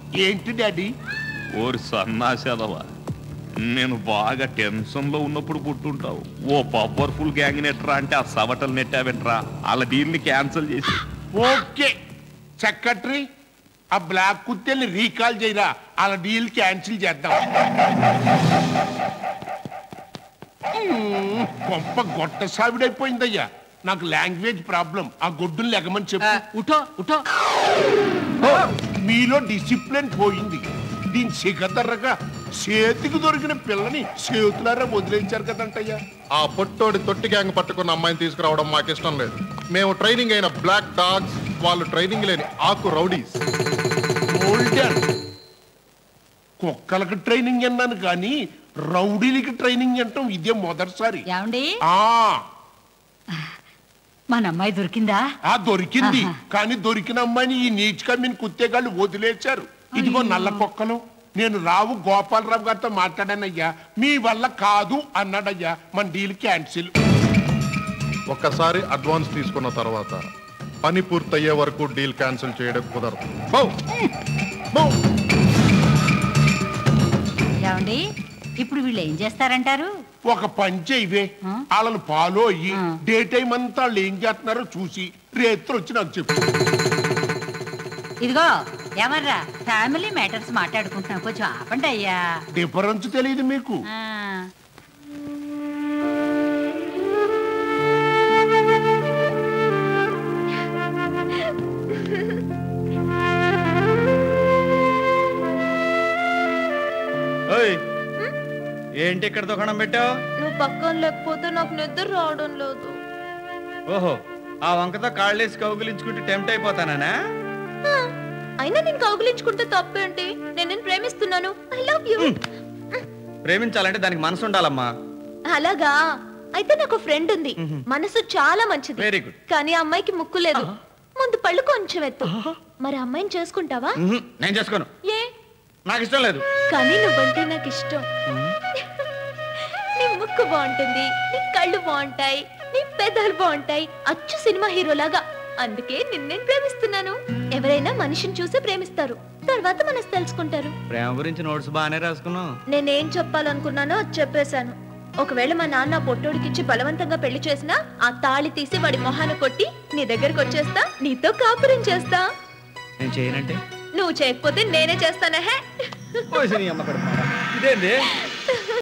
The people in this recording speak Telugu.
ఏంటి డాడీ ఓరి సన్నాసెదవా నేను బాగా టెన్షన్లో ఉన్నప్పుడు పుట్టుంటావు ఓ పవర్ఫుల్ గ్యాంగ్ నెట్రా అంటే ఆ సవటలు నెట్టావెంట్రా వాళ్ళ డీల్ని క్యాన్సిల్ చేసి ఓకే సెక్రటరీ ఆ బ్లాక్ కుత్తెల్ని రీకాల్ చేయరా అలా డీల్ క్యాన్సిల్ చేద్దాం మ్మ్, గొప్ప గొట్ట సావిడైపోయిందయ్యా నాకు లాంగ్వేజ్ ప్రాబ్లం ఆ గొడ్డును లెగమని చెప్పు ఉఠో ఉఠో ఓ, మీలో డిసిప్లిన్ పోయింది దీని సిగదర్రగా చేతికి దొరికిన పిల్లని చేతులారా వదిలేంచారు కదంటయ్యా ఆ పొట్టోడి తొట్టి గ్యాంగ్ పట్టుకున్న అమ్మాయిని తీసుకురావడం మాకు ఇష్టం లేదు మేము ట్రైనింగ్ అయిన బ్లాక్ డాగ్స్ వాళ్ళు ట్రైనింగ్ లేని ఆకు రౌడీస్ గోల్డెన్ కుక్కలకు ట్రైనింగ్ అన్నాను కానీ రౌడీలకి ట్రైనింగ్ అంటాం ఇదే మొదటిసారి ఏమండి ఆ మన అమ్మాయి దొరికిందా ఆ దొరికింది ఆహా. కానీ దొరికిన అమ్మాయిని ఈ నీచ్ కమ్మిన కుత్తేగాళ్ళు వదిలేశారు ఇదిగో నల్ల కుక్కలు నేను రావు గోపాలరావు గారితో మాట్లాడానయ్యా మీ వల్ల కాదు అన్నాడయ్యా మన డీల్ క్యాన్సిల్ ఒక్కసారి అడ్వాన్స్ తీసుకున్న తర్వాత పని పూర్తయ్యే వరకు డీల్ క్యాన్సిల్ చేయడం కుదరదు బౌ! బౌ! ఏమండి ఇప్పుడు వీళ్ళు ఏం చేస్తారంటారు ఒక పంచే ఇవే ఆ? వాళ్ళని ఫాలో అయ్యి ఆ. డే టైం అంతా వాళ్ళు ఏం చేస్తున్నారో చూసి రేత్రి వచ్చి నాకు చెప్పు ఇదిగో ఎవర్రా ఫ్యామిలీ మ్యాటర్స్ మాట్లాడుకుంటున్నాం కొంచెం ఆపండి అయ్యా డిఫరెన్స్ తెలియదు మీకు ఆ, ఓయ్ ఏంటి ఇక్కడ దుకాణం పెట్టావు నువ్వు పక్కన లేకపోతే నాకు నిద్ర రావడం లేదు ఓహో ఆ వంకతో కాళ్ళేసి కౌగిలించుకుంటూ టెంప్ట్ అయిపోతానా ఆ, అయినా నేను కౌగిలించుకుంటే తప్పేంటి నేను నేను ప్రేమిస్తున్నాను ఐ లవ్ యూ ప్రేమించాలంటే దానికి మనసు ఉండాలమ్మా అలాగా అయితే నాకు ఫ్రెండ్ ఉంది మనసు చాలా మంచిది Very good. కానీ ఆ అమ్మాయికి ముక్కు లేదు ముందు పళ్ళు కొంచెం ఎత్తు మరి ఆ అమ్మాయిని చేసుకుంటావా ఉహు, నేను చేసుకోను ఏ నాకు ఇష్టం లేదు కానీ నువ్వంటే నాకు ఇష్టం నీ ముక్కు బాగుంటుంది నీ కళ్ళు బాగుంటాయి నీ పెదాలు బాగుంటాయి అచ్చు సినిమా హీరోలాగా అందుకే నిన్నే ప్రేమిస్తున్నాను ఎవరైనా మనిషిని చూసి ప్రేమిస్తారు తర్వాత మనసు తెలుసుకుంటారు ప్రేమ గురించి నోట్స్ బాగానే రాసుకున్నావు నేనేం చెప్పాలనుకున్నానో అది చెప్పేశాను ఒకవేళ మా నాన్న ఆ పొట్టోడికిచ్చి బలవంతంగా పెళ్లి చేసినా ఆ తాళి తీసి వాడి మొహాన కొట్టి నీ దగ్గరకు వచ్చేస్తా నీతో కాపురం చేస్తా నేను చేయనంటే నువ్వు చేయకపోతే నేనే చేస్తానా హే పోసి నీ అమ్మ కడుపు. ఇదేంది